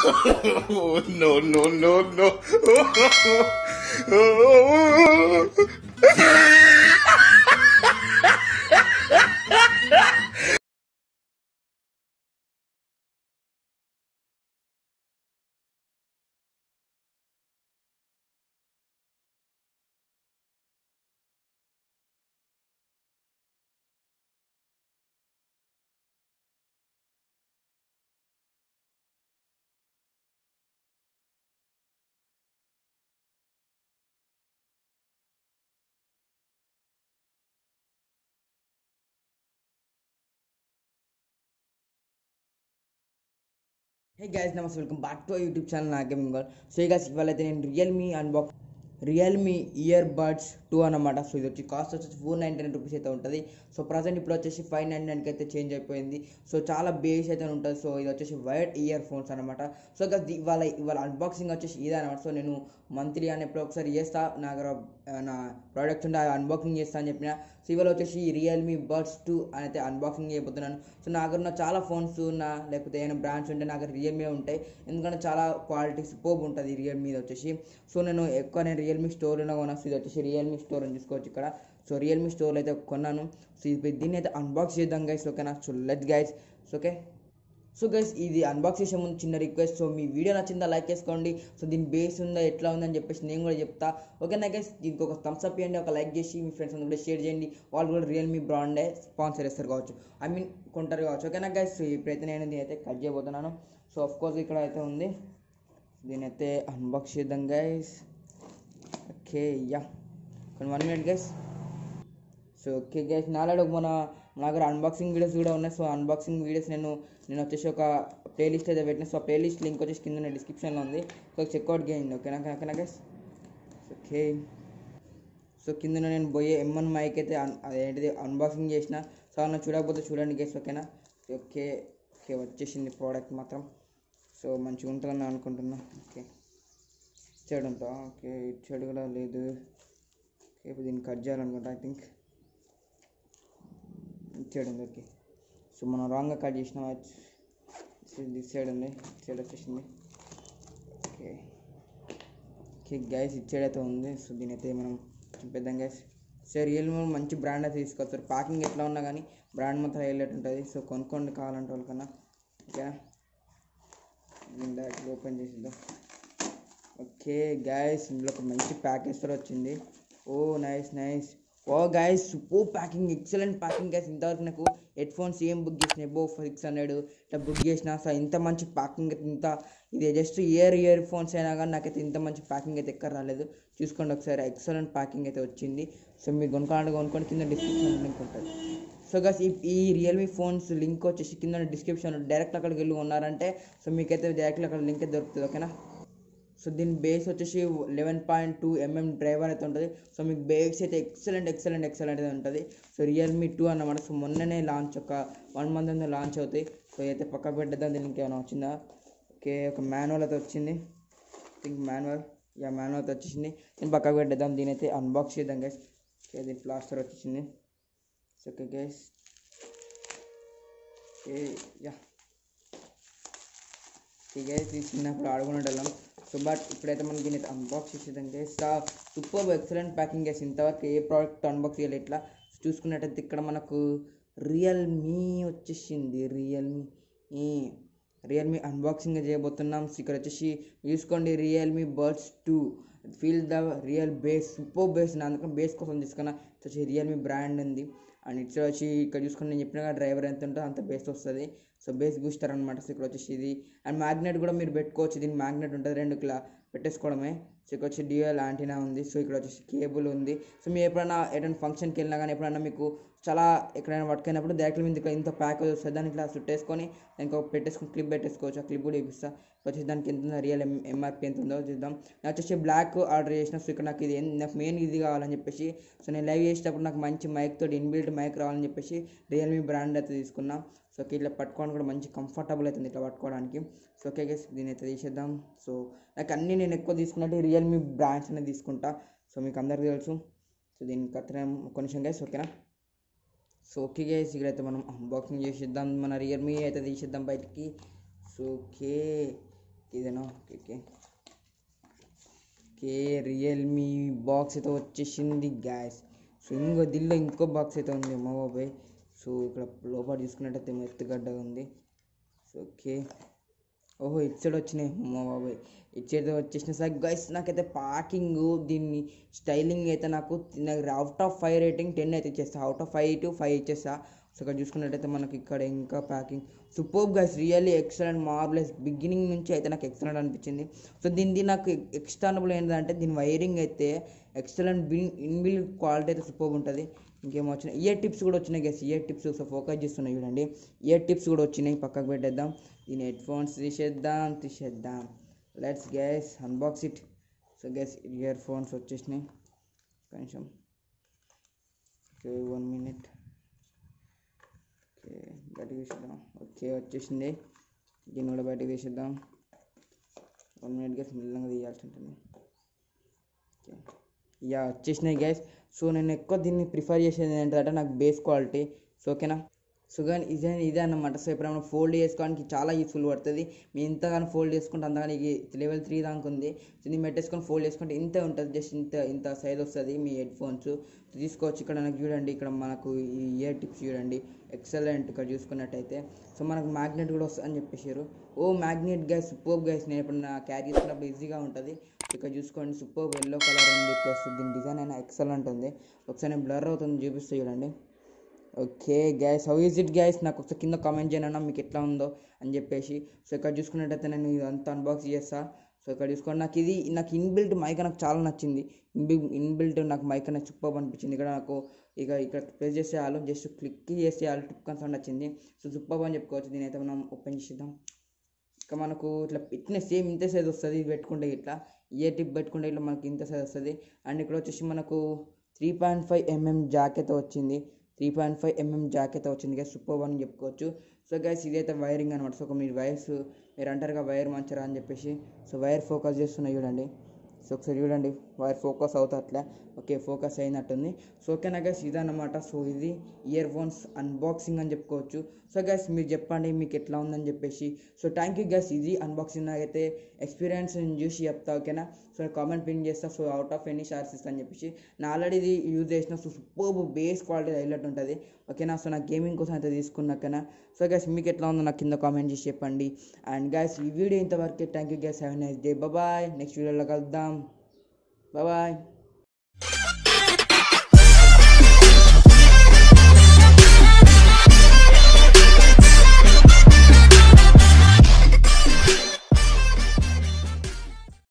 Oh, no, no, no, no. Hey guys నమస్తే welcome back to YouTube channel నా gaming goal so ఈ guys ఇవాళ అయితే నేను Realme unbox Realme earbuds two అనమాట so ఇది వచ్చి కాస్ట్ వచ్చేసి ఫోర్ నైంటీ నైన్ రూపీస్ అయితే ఉంటుంది సో ప్రజెంట్ ఇప్పుడు వచ్చేసి ఫైవ్ నైంటీ నైన్కి అయితే చేంజ్ అయిపోయింది సో చాలా బేస్ అయితే ఉంటుంది సో ఇది వచ్చేసి వైడ్ ఇయర్ ఫోన్స్ అనమాట సో గైస్ ఇవాళ ఇవాళ అన్బాక్సింగ్ వచ్చేసి ఇదే అనమాట సో నేను మంత్లీ అని ఎప్పుడో ఒకసారి చేస్తా నా దగ్గర ఆ, నా ప్రోడక్ట్స్ ఉంటే అన్బాక్సింగ్ చేస్తా అని చెప్పిన సో ఇవాళ వచ్చేసి రియల్మీ బడ్స్ టూ అని అయితే అన్బాక్సింగ్ చేయబోతున్నాను సో నా దగ్గర ఉన్న చాలా ఫోన్స్ ఉన్నా లేకపోతే ఏమైనా బ్రాండ్స్ ఉంటే నా దగ్గర రియల్మీ ఉంటాయి ఎందుకంటే చాలా క్వాలిటీ సూపర్బ్ ఉంటుంది రియల్మీ వచ్చేసి సో నేను ఎక్కువ నేను రియల్మీ స్టోర్లో కొన్నా సో ఇది వచ్చేసి రియల్మీ స్టోర్ అని చూసుకోవచ్చు ఇక్కడ సో రియల్మీ స్టోర్లో అయితే కొన్నాను సో ఇది దీన్ని అయితే అన్బాక్స్ చేద్దాం గైస్ ఓకేనా so let guys so okay so guys ఇది అన్బాక్స్ చేసే ముందు చిన్న రిక్వెస్ట్ సో మీ వీడియో నచ్చిందా లైక్ చేసుకోండి సో దీని బేస్ ఉందా ఎట్లా ఉందని చెప్పేసి నేను కూడా చెప్తా ఓకేనా గైస్ దీనికి ఒక థమ్స్ అప్ ఇవ్వండి ఒక లైక్ చేసి మీ ఫ్రెండ్స్ అందరూ కూడా షేర్ చేయండి వాళ్ళు కూడా రియల్మీ బ్రాండే స్పాన్సర్ చేస్తారు కావచ్చు ఐ మీన్ కొంటారు కావచ్చు ఓకేనా గైస్ ఇప్పుడైతే నేను దీని అయితే కట్ చేయబోతున్నాను సో ఆఫ్ కోర్స్ ఇక్కడ అయితే ఉంది దీని అయితే అన్బాక్స్ చేద్దాం గైస్ ఓకే యా కొన్ని one minute guys so okay guys నాలాడు మన నా దగ్గర అన్బాక్సింగ్ వీడియోస్ కూడా ఉన్నాయి సో అన్బాక్సింగ్ వీడియోస్ నేను నేను వచ్చేసి ఒక ప్లేలిస్ట్ అయితే పెట్టిన సో ప్లేలిస్ట్ లింక్ వచ్చేసి కింద డిస్క్రిప్షన్లో ఉంది సో చెక్అవుట్ చేయండి ఓకేనా ఓకేనా గైస్ ఓకే సో కింద నేను పోయే ఎంఎన్ మైక్ అయితే అన్- అదేంటిది అన్బాక్సింగ్ చేసిన సో అన్న చూడకపోతే చూడండి గైస్ ఓకేనా ఓకే ఓకే వచ్చేసింది ప్రోడక్ట్ మాత్రం సో మంచిగా ఉంటుందని అనుకుంటున్నా ఓకే ఇచ్చాడు అంతా ఓకే ఇచ్చాడు కూడా లేదు ఓకే ఇప్పుడు దీన్ని కట్ చేయాలనుకుంటా ఐ థింక్ ఇచ్చాడు ఉంది ఓకే సో మనం రాంగ్గా కట్ చేసినాం దిస్ సైడ్ ఉంది సైడ్ వచ్చేసింది ఓకే ఓకే గ్యాస్ ఇచ్చేడైతే ఉంది సో దీని అయితే మనం చూపిద్దాం గ్యాస్ సో రియల్మీ మంచి బ్రాండ్ అయితే తీసుకొస్తారు ప్యాకింగ్ ఎట్లా ఉన్నా కానీ బ్రాండ్ మాత్రం హైలైట్ ఉంటుంది సో కొనుక్కోండి కావాలంటే వాళ్ళకన్నా ఓకేనా దీన్ని డైరెక్ట్ ఓపెన్ చేసిద్దాం ఓకే గాయస్ ఇందులో ఒక మంచి ప్యాకేజ్ కూడా వచ్చింది oh nice nice oh guys super packing excellent packing guys ఇంతవరకు నాకు హెడ్ ఫోన్స్ ఏం బుక్ చేసిన ఎబో సిక్స్ హండ్రెడ్ ఇట్లా బుక్ చేసిన సో ఇంత మంచి ప్యాకింగ్ అయితే ఇంత ఇది జస్ట్ ఇయర్ ఇయర్ ఫోన్స్ అయినా కానీ నాకైతే ఇంత మంచి ప్యాకింగ్ అయితే ఎక్కడ రాలేదు చూసుకోండి ఒకసారి ఎక్సలెంట్ ప్యాకింగ్ అయితే వచ్చింది సో మీరు కొనుక్కోవాలంటే కొనుక్కోండి కింద డిస్క్రిప్షన్ లింక్ ఉంటుంది సో గస్ ఈ ఈ రియల్మీ ఫోన్స్ లింక్ వచ్చేసి కింద డిస్క్రిప్షన్ డైరెక్ట్ అక్కడికి వెళ్ళి ఉన్నారంటే సో మీకైతే డైరెక్ట్ అక్కడ లింక్ అయితే దొరుకుతుంది ఓకేనా సో దీని బేస్ వచ్చేసి eleven point two mm driver అయితే ఉంటుంది సో మీకు బేస్ అయితే ఎక్సలెంట్ ఎక్సలెంట్ ఎక్సలెంట్ అయితే ఉంటుంది సో రియల్మీ టూ అన్నమాట సో మొన్ననే లాంచ్ ఒక వన్ మంత్ అంతా లాంచ్ అవుతాయి సో అయితే పక్కకు పెట్టేద్దాం దీనికి ఏమైనా వచ్చిందా ఓకే ఒక మాన్యువల్ అయితే వచ్చింది థింక్ మాన్యువల్ యా మాన్యువల్ అయితే వచ్చేసింది దీన్ని పక్కకు పెట్టేద్దాం దీని అయితే అన్బాక్స్ చేద్దాం గైస్ ఓకే దీని ప్లాస్టర్ వచ్చేసింది so okay guys okay yeah guys ఇది చిన్నప్పుడు ఆడుకునేటోళ్ళం సో బట్ ఇప్పుడైతే మనం దీన్ని అన్బాక్స్ చేసేద్దాం guys super excellent packing guys ఇంతవరకు ఏ ప్రోడక్ట్ అన్బాక్స్ చేయాలి ఇట్లా చూసుకున్నట్టయితే ఇక్కడ మనకు రియల్మీ వచ్చేసింది రియల్మీ రియల్మీ అన్బాక్సింగ్ చేయబోతున్నాం సో ఇక్కడ వచ్చేసి చూసుకోండి Realme buds two feel the real bass super bass అందుకని బేస్ కోసం తీసుకున్నా ఇది వచ్చి రియల్మీ బ్రాండ్ ఉంది అండ్ ఇట్లా వచ్చి ఇక్కడ చూసుకొని నేను చెప్పిన డ్రైవర్ ఎంత ఉంటుందో అంత బేస్ వస్తుంది సో బేస్ బూస్టర్ అనమాట సో ఇక్కడ వచ్చేసి ఇది అండ్ మ్యాగ్నెట్ కూడా మీరు పెట్టుకోవచ్చు దీని మ్యాగ్నెట్ ఉంటుంది రెండు ఇట్లా పెట్టేసుకోవడమే సో ఇక్కడ వచ్చి డ్యూయల్ యాంటీనా ఉంది సో ఇక్కడ వచ్చేసి కేబుల్ ఉంది సో మీరు ఎప్పుడైనా ఎటువంటి ఫంక్షన్కి వెళ్ళినా కానీ ఎప్పుడైనా మీకు చాలా ఎక్కడైనా పట్టుకున్నప్పుడు డైరెక్ట్ మీద ఇక్కడ ఇంత ప్యాకేజ్ వస్తుంది దాన్ని ఇట్లా చుట్టేసుకొని దానికి ఒక పెట్టేసుకొని క్లిప్ పెట్టేసుకోవచ్చు ఆ క్లిప్ కూడా చూపిస్తా సో వచ్చేసి దానికి ఎంత ఉందో రియల్ ఎం ఎంఆర్పి ఎంత ఉందో చూద్దాం నేను వచ్చేసి బ్లాక్ ఆర్డర్ చేసిన సో ఇక్కడ నాకు ఇది ఏం- నాకు మెయిన్ ఇది కావాలని చెప్పేసి సో నేను లైవ్ చేసేటప్పుడు నాకు మంచి మైక్ తోటి ఇన్బిల్ట్ మైక్ రావాలని చెప్పేసి రియల్మీ బ్రాండ్ అయితే తీసుకున్నా సో ఓకే ఇట్లా పట్టుకోవడానికి కూడా మంచి కంఫర్టబుల్ అవుతుంది ఇట్లా పట్టుకోవడానికి సో ఓకే గైస్ దీని అయితే తీసేద్దాం సో నాకు అన్నీ నేను ఎక్కువ తీసుకున్నట్టు రియల్మీ బ్రాండ్స్ అనేది తీసుకుంటా సో మీకు అందరికీ తెలుసు సో దీనికి కత్తరం ఒక నిమిషం గైస్ ఓకేనా సో ఓకే గైస్ ఇక్కడైతే మనం అన్బాక్సింగ్ చేసేద్దాం మన రియల్మీ అయితే తీసేద్దాం బయటికి సో ఓకే ఇదేనా okay okay okay Realme box అయితే వచ్చేసింది గ్యాస్ సో ఇంకో దీనిలో ఇంకో బాక్స్ అయితే ఉంది మా బాబాయ్ సో ఇక్కడ లోపల చూసుకున్నట్టయితే మెత్తగడ్డ ఉంది సో ఓకే ఓహో ఇటు సైడ్ వచ్చినాయి మా బాబాయ్ ఇటు సైడ్ వచ్చేసిన సార్ గైస్ నాకైతే ప్యాకింగ్ దీన్ని స్టైలింగ్ అయితే నాకు నాకు out of five rating ten అయితే ఇచ్చేస్తా out of five to five ఇచ్చేస్తా సో ఇక్కడ చూసుకున్నట్టయితే మనకి ఇక్కడ ఇంకా packing super guys really excellent marvellous beginning నుంచి అయితే నాకు ఎక్సలెంట్ అనిపించింది సో దీనిది నాకు ఎక్స్టర్నబుల్ ఏంటంటే దీని వైరింగ్ అయితే ఎక్సలెంట్ బిల్ ఇన్బిల్ క్వాలిటీ అయితే సూపర్ ఉంటుంది ఇంకేమో వచ్చినాయి ఇయర్ టిప్స్ కూడా వచ్చినాయి guys ear tips so focus చేస్తున్నాయి చూడండి ఇయర్ టిప్స్ కూడా వచ్చినాయి పక్కకు పెట్టేద్దాం దీని హెడ్ ఫోన్స్ తీసేద్దాం తీసేద్దాం let's guys unbox it so guys earphones వచ్చేసినాయి కొంచెం ఓకే వన్ మినిట్ ఓకే బయటకు తీసేద్దాం ఓకే వచ్చేసింది దీన్ని కూడా బయటకు తీసేద్దాం వన్ మినిట్ గ్యాస్ మెల్లగా తీయాల్సి ఉంటుంది ఓకే యా వచ్చేసినాయి గ్యాస్ సో నేను ఎక్కువ దీన్ని ప్రిఫర్ చేసేది ఏంటంటే నాకు బేస్ క్వాలిటీ సో ఓకేనా సో కానీ ఇదే ఇదే అన్నమాట సో ఇప్పుడు మనం ఫోల్డ్ చేసుకోవడానికి చాలా యూస్ఫుల్ పడుతుంది మీ ఎంతగానో ఫోల్డ్ చేసుకుంటే అంతగాని లెవెల్ త్రీ దాకా ఉంది సో దీన్ని పెట్టేసుకొని ఫోల్డ్ చేసుకుంటే ఇంతే ఉంటుంది జస్ట్ ఇంత ఇంత సైజ్ వస్తుంది మీ హెడ్ ఫోన్స్ తీసుకోవచ్చు ఇక్కడ నాకు చూడండి ఇక్కడ మనకు ఈ ఇయర్ టిప్స్ చూడండి ఎక్సలెంట్ ఇక్కడ చూసుకున్నట్టయితే సో మనకు మ్యాగ్నెట్ కూడా వస్తుంది అని చెప్పేసారు oh magnet guys super guys నేను ఇప్పుడు నా క్యారీ చేసుకున్నప్పుడు ఈజీగా ఉంటుంది ఇక్కడ చూసుకోండి సూపర్ ఎల్లో కలర్ ఉంది ప్లస్ దీని డిజైన్ అయినా ఎక్సలెంట్ ఉంది ఒకసారి బ్లర్ అవుతుంది చూపిస్తే చూడండి okay guys how is it guys నాకు ఒకసారి కింద కామెంట్ చేయను అన్న మీకు ఎట్లా ఉందో అని చెప్పేసి సో ఇక్కడ చూసుకున్నట్టయితే నేను ఇదంతా అన్బాక్స్ చేస్తా సో ఇక్కడ చూసుకోండి నాకు ఇది నాకు ఇన్బిల్ట్ మైక్ నాకు చాలా నచ్చింది ఇన్బి ఇన్బిల్ట్ నాకు మైక్ అనేది సూపర్ అనిపించింది ఇక్కడ నాకు ఇక ఇక్కడ ప్రెస్ చేసే వాళ్ళు జస్ట్ క్లిక్ చేసే వాళ్ళు టిప్ సౌండ్ వచ్చింది సో సూపర్ అని చెప్పుకోవచ్చు దీని అయితే మనం ఓపెన్ చేద్దాం ఇంకా మనకు ఇట్లా ఇట్నే సేమ్ ఇంత సైజ్ వస్తుంది ఇది పెట్టుకుంటే ఇట్లా ఏ టిప్ పెట్టుకుంటే ఇట్లా మనకి ఇంత సైజ్ వస్తుంది అండ్ ఇక్కడ వచ్చేసి మనకు three point five mm jack అయితే వచ్చింది three point five mm jack అయితే వచ్చింది గైస్ సూపర్ అని చెప్పుకోవచ్చు సో గైస్ ఇదైతే వైరింగ్ అనమాట సో ఒక మీరు వైర్స్ మీరు అంటారుగా వైర్ మంచిరా అని చెప్పేసి సో వైర్ ఫోకస్ చేస్తున్నాయి చూడండి సో ఒకసారి చూడండి వైర్ ఫోకస్ అవుతా అట్లా ఓకే ఫోకస్ అయినట్టుంది సో ఓకేనా గైస్ ఇదన్నమాట సో ఇది ఇయర్ ఫోన్స్ అన్బాక్సింగ్ అని చెప్పుకోవచ్చు సో గైస్ మీరు చెప్పండి మీకు ఎట్లా ఉందని చెప్పేసి సో థ్యాంక్ యూ గైస్ ఇది అన్బాక్సింగ్ నాకైతే ఎక్స్పీరియన్స్ నేను చూసి చెప్తా ఓకేనా సో కామెంట్ పిన్ చేస్తా so out of any shorts ఇస్తా అని చెప్పేసి నా ఆల్రెడీ ఇది యూజ్ చేసిన so super bass quality highlight ఉంటుంది ఓకేనా సో నా గేమింగ్ కోసం అయితే తీసుకున్నాకనా సో గైస్ మీకు ఎట్లా ఉందో నాకు కింద కామెంట్ చేసి చెప్పండి అండ్ గైస్ ఈ వీడియో ఇంతవరకే thank you guys have nice day bye next వీడియోలో కలుద్దాం బాయ్